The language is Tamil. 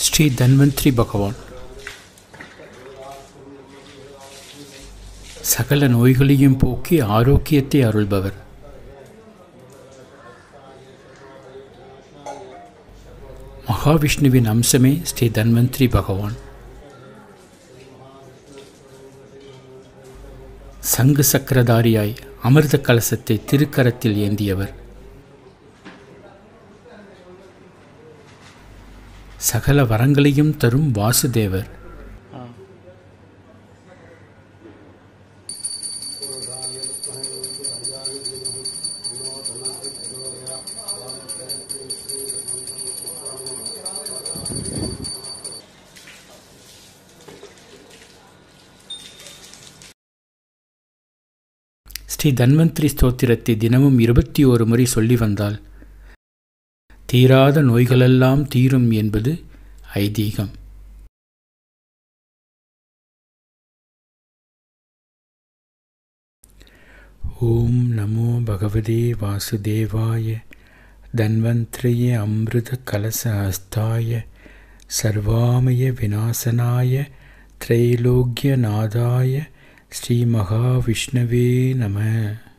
ஸ்ரீ தன்வந்திரி பகவான் சகல நோய்களையும் போக்கி ஆரோக்கியத்தை அருள்பவர் மகாவிஷ்ணுவின் அம்சமே ஸ்ரீ தன்வந்திரி பகவான் சங்கு சக்கரதாரியாய் அமிர்த கலசத்தை திருக்கரத்தில் ஏந்தியவர் சகல வரங்களையும் தரும் வாசுதேவர் ஸ்ரீ தன்வந்திரி ஸ்தோத்திரத்தை தினமும் இருபத்தி ஓரு முறை சொல்லி வந்தால் தீராத நோய்களெல்லாம் தீரும் என்பது ஐதீகம் ஓம் நமோ பகவதே வாசுதேவாய தன்வந்திரய அமிர்த கலச ஹஸ்தாய சர்வாமய விநாசனாய திரைலோக்கியநாதாய ஸ்ரீ மகாவிஷ்ணவே நம